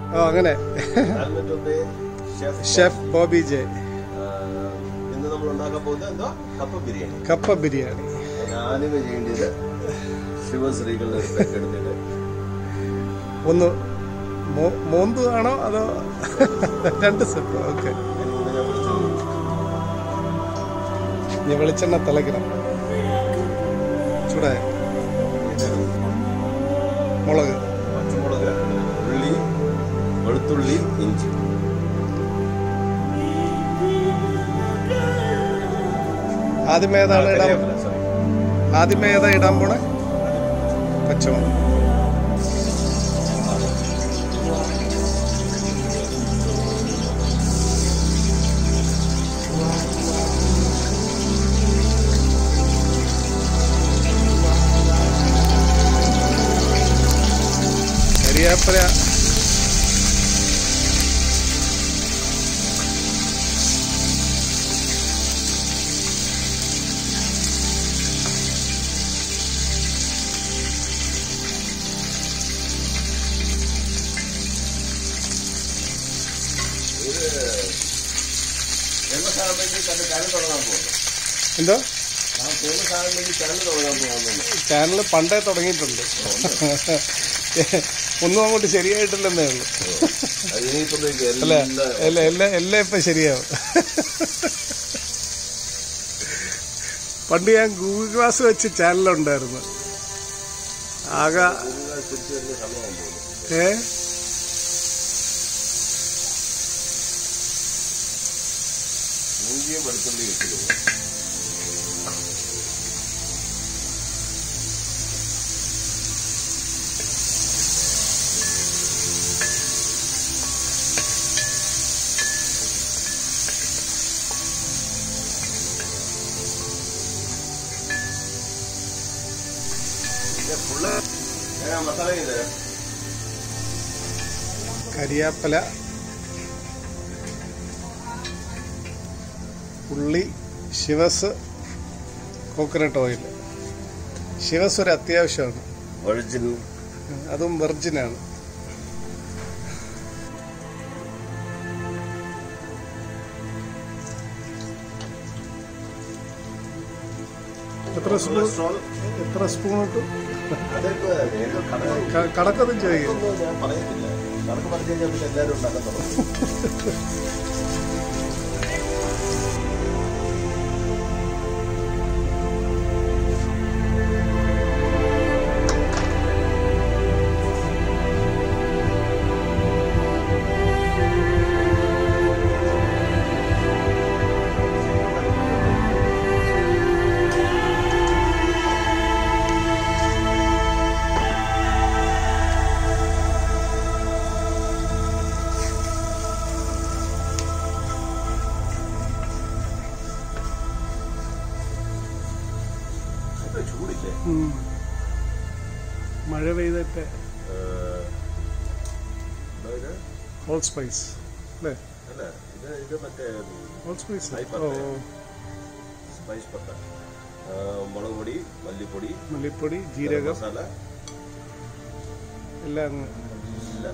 ഓ അങ്ങനെ ആൽമറ്റ് of chef chef Bobby J ഇന്ന് നമ്മൾ ഉണ്ടാക്കാൻ പോകുന്നത് എന്തോ കപ്പ ബിരിയാണി കപ്പ ബിരിയാണി ആദ്യമേ ചെയ്യേണ്ടത് ശിവശ്രീകളുടെ ഒരു പാക്ക് എടുത്തിട്ട് ഒന്ന് മോ- മോന്ത് ആണോ അതോ രണ്ട് സെപ്പ് ഓക്കെ അതിന് മുന്നേ ഞാൻ വിളിച്ചത് ഇനി വെളിച്ചെണ്ണ തിളയ്ക്കണം ചൂടായ മുളക് പച്ചമുളക് ഉള്ളി വെളുത്തുള്ളി ഇഞ്ചി ആദ്യമേ ഏതാണ് ഇടാൻ കരിവേപ്പില, sorry. ആദ്യമേ ഏതാ ഇടാൻ പോണേ പച്ചമുളക് കരിയാപ്പല എണ്ണ സാധനം വേണ്ടി തന്റെ ചാനൽ തുടങ്ങാൻ പോകുന്നു എന്തോ ആ പോകുന്ന സാധനം വേണ്ടി ചാനൽ തുടങ്ങാൻ പോകുന്നു ചാനൽ പണ്ടേ തുടങ്ങിയിട്ടുണ്ട് ഒന്നും അങ്ങോട്ട് ശരിയായിട്ടില്ലെന്നേ ഉള്ളൂ അത് ഇനിയിപ്പോഴത്തേക്ക് അല്ല എല്ലാം എല്ലാം എല്ലാം എല്ലാം ഇപ്പം ശരിയാവും പണ്ട് ഞാൻ ഗൂഗിൾ ക്ലാസ് വെച്ച് ചാനലുണ്ടായിരുന്നു ആകെ കൂടുതൽ തിരിച്ചു വരുന്ന സമയമാകും പോകുന്നു ഏ ഇഞ്ചിയും വെളുത്തുള്ളി ഇട്ടു ഫുള്ള് മസാല ചെയ്ത് കരിയാപ്പല ഉള്ളി ശിവസ് കോക്കനട്ട് ഓയിൽ ശിവസ് ഒരു അത്യാവശ്യമാണ് ഒറിജിനൽ അതും വെർജിനാണ് എത്ര സ്പൂൺ കൊളസ്ട്രോൾ എത്ര സ്പൂൺ ഇട്ടു അതൊക്കെ ഏതോ കട ക- കണക്കൊന്നും ചോദിക്കും ഒന്നും ഞാൻ പറയത്തില്ല കണക്ക് പറഞ്ഞു കഴിഞ്ഞാൽ പിന്നെ എല്ലാവരും ഉണ്ടാക്കാൻ തുടങ്ങും ഇപ്പൊ ചൂടില്ലേ ഉം. മഴ പെയ്തിട്ട് ഏഹ്, എന്താ ഇത്? ഹോൾ സ്പൈസ് അല്ലേ അല്ല ഇത് ഇത് മറ്റേ ഹോൾ സ്പൈസ് High ഓ പട്ട. സ്പൈസ് പട്ട ഏഹ്, മുളക് പൊടി മല്ലിപ്പൊടി മല്ലിപ്പൊടി ഗരം ജീരകം മസാല എല്ലാം അങ്ങ് എല്ലാം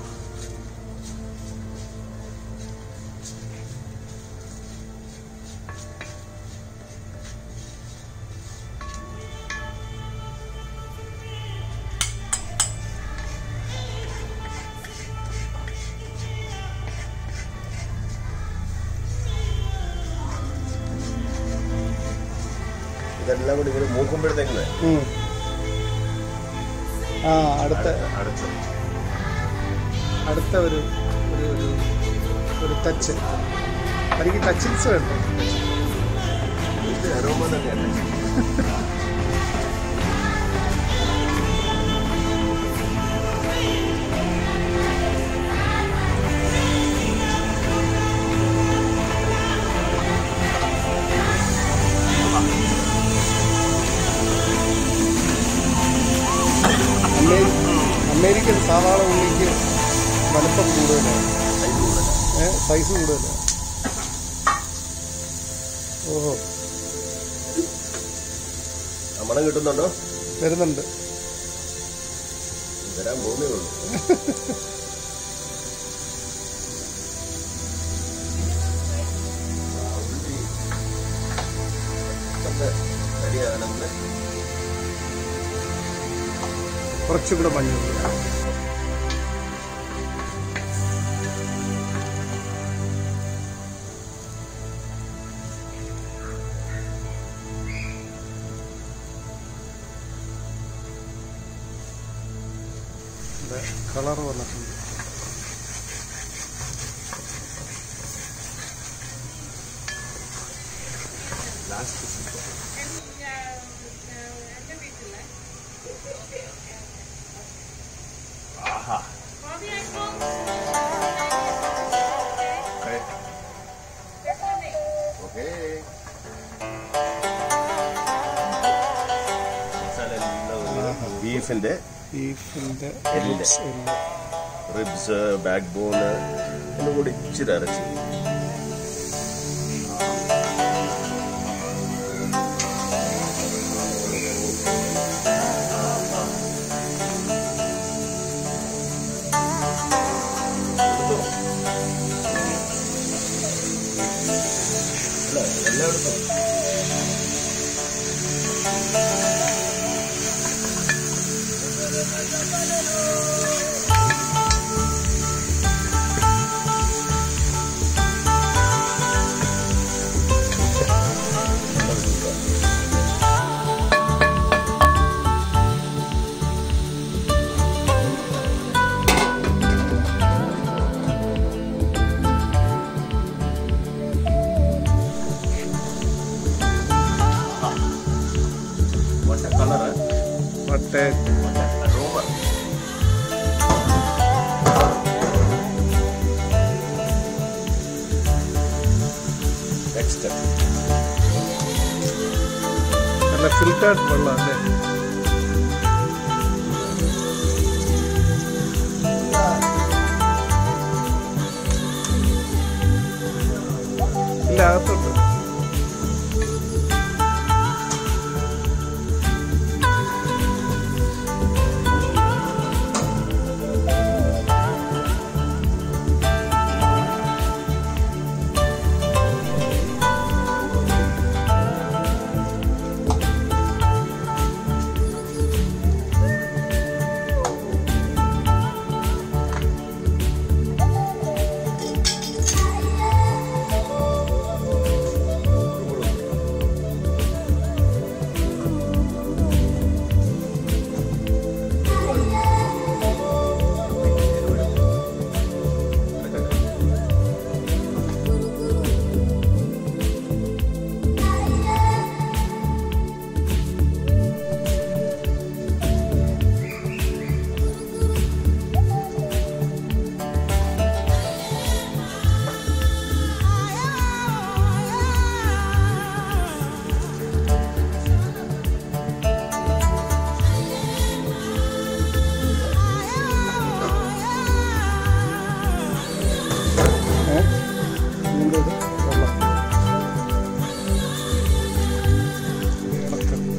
ഇതെല്ലാം കൂടി ഇങ്ങനെ മൂക്കുമ്പോഴത്തേക്കിന് ഉം. ആ അടുത്ത അടച്ചു അടുത്ത ഒരു ഒരു ഒരു ഒരു ടച്ച് എനിക്ക് ടച്ചിങ്സ് വേണ്ട ഇത് അരോമ തന്നെയല്ലേ അമേരി അമേരിക്കൻ സാധാരണ ഉള്ളിക്ക് വലുപ്പം കൂടുതലാണ് ഏ സൈസ് കൂടുതലാണ് ഓഹോ ആ മണം കിട്ടുന്നുണ്ടോ വരുന്നുണ്ട് വരാൻ പോകുന്നേ ഉള്ളൂ ഒക്കെ റെഡിയാകണമെന്ന് കുറച്ചും കൂടെ മഞ്ഞൾ കളർ വന്നിട്ടുണ്ട് ആഹാ ഓക്കേ മസാല എല്ലാം ബീഫിന്റെ ബീഫിന്റെ എല്ല്. ribs എല്ല്. റിബ്സ് ബാക്ക് ബോണ് എല്ലാം കൂടി ഇച്ചിരി അരച്ച് അല്ല എല്ലായിടത്തും what a color huh? മറ്റേ what a aroma next step നല്ല ഫിൽറ്റേർഡ് വെള്ളം അല്ലേ ഇല്ല അകത്തുണ്ട് ഏ? ഇതിന്റെ ഇത് വെള്ളം ഇളക്കം.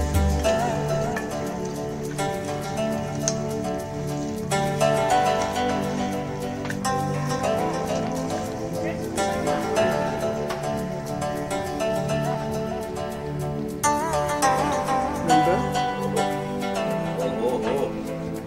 ഉണ്ട്. oh oh oh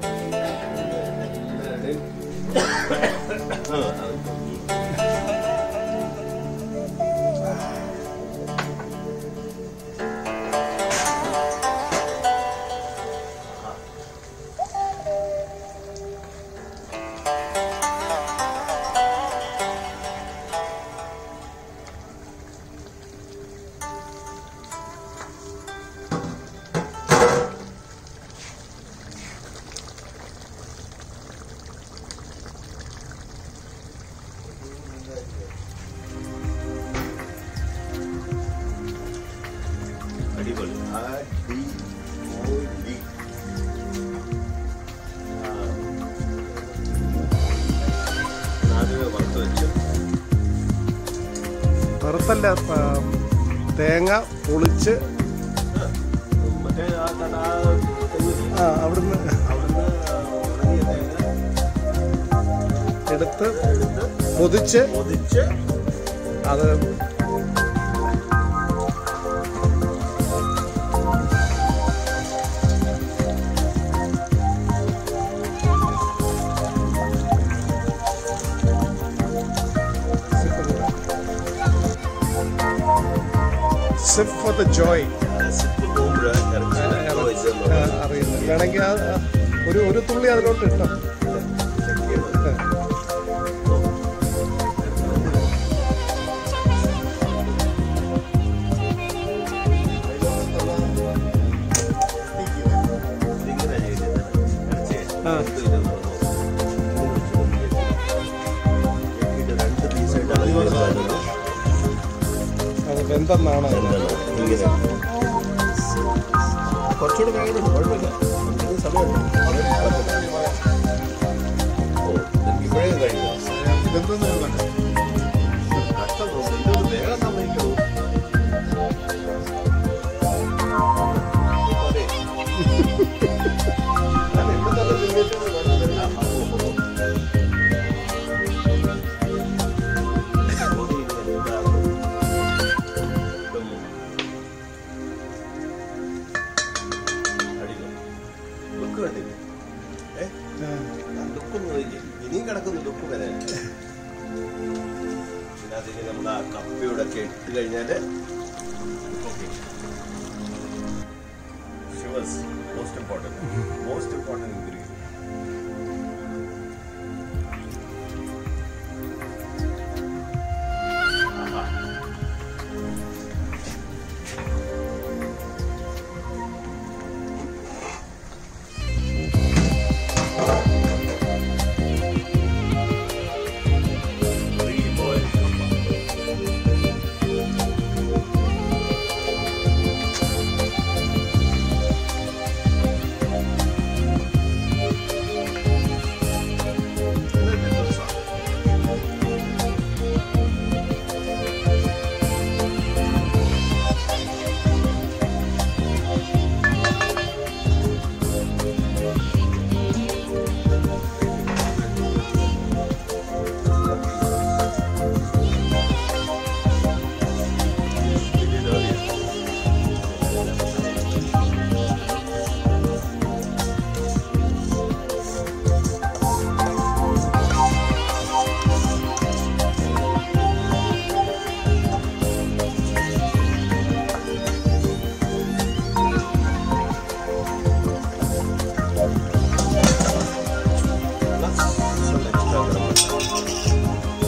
അടിപൊളി അടിപൊളി ആദ്യമേ വറുത്ത് വെച്ചു വറുത്തല്ല ആ, തേങ്ങ പൊളിച്ച് മറ്റേ ആ കട തെങ്ങില്ലേ? ആ അവിടുന്ന് അവിടുന്ന് ഉണങ്ങിയ തേങ്ങ എടുത്ത് എടുത്ത് പൊതിച്ച് പൊതിച്ച് അത് sip for the joy sip പോകുമ്പോഴേ ഇറച്ചിയുടെ എന്തോ ഇതെന്നുള്ളത് അറിയുന്നത് വേണമെങ്കിൽ ആ- ആ ഒരു ഒരു തുള്ളി അതിലോട്ട് ഇട്ടോ check ചെയ്യണം. ഇതിങ്ങനെ ചെയ്യുന്നത്. ഇറച്ചി ആ. എടുത്ത് ഇതെന്നുള്ളത്. ഇത് രണ്ട് പീസായിട്ടാണ് ഇത് വരുന്നത്. അത് വെന്തെന്നാണ് എന്താണ്? ഇങ്ങനെ. കുറച്ചുകൂടെ വേഗം കുഴപ്പമില്ല നമുക്ക് സമയമുണ്ട് ഓ എനിക്ക് ഇപ്പോഴേ കഴിഞ്ഞു കഷ്ടം തോന്നുന്നു. ഇതൊന്ന് വേഗം സമ്മതിക്കൂ. അതെ. ഞാൻ എവിടെ തന്നെ നിന്നിട്ട് വരുന്നില്ല. ഓ, ഓ, ഓ. പൊടി ഇങ്ങനെ ഉണ്ടാകും. ഇതൊന്നും അടിയില്ല. ലുക്ക് കണ്ടില്ലേ ഏ ലുക്കൊന്നും ഇല്ലേ? ഇനിയും കിടക്കുന്നു ലുക്ക് വരാൻ ഇതിനകത്ത് നമ്മൾ ആ കപ്പയോടെ ഒക്കെ ഇട്ട് കഴിഞ്ഞാല് sugars most important most important ingredient Pre-boiled kapa. We did earlier. Plus some extra garam masala.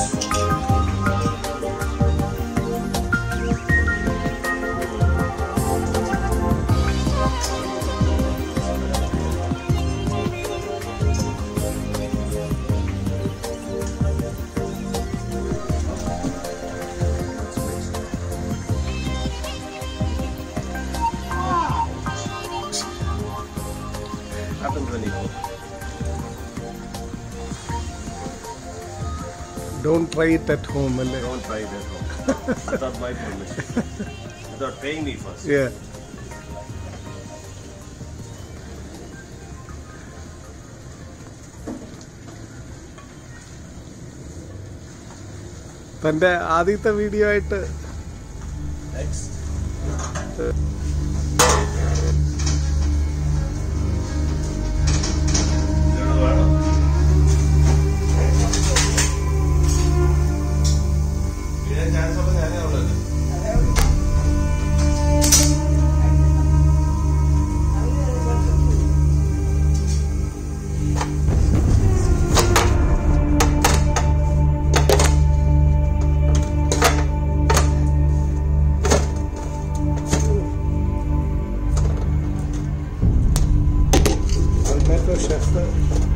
Happens when you cook. Don't try it at home അല്ലേ Don't try it at home. Without my permission. Without paying me first. Yeah. തന്റെ ആദ്യത്തെ video ആയിട്ട് Next. ഇതൊന്ന് വേണം. വീഴാൻ chance ഉള്ളത് ഞാനേ ഉള്ളൂ. അതിനകത്ത് ഷെഫ്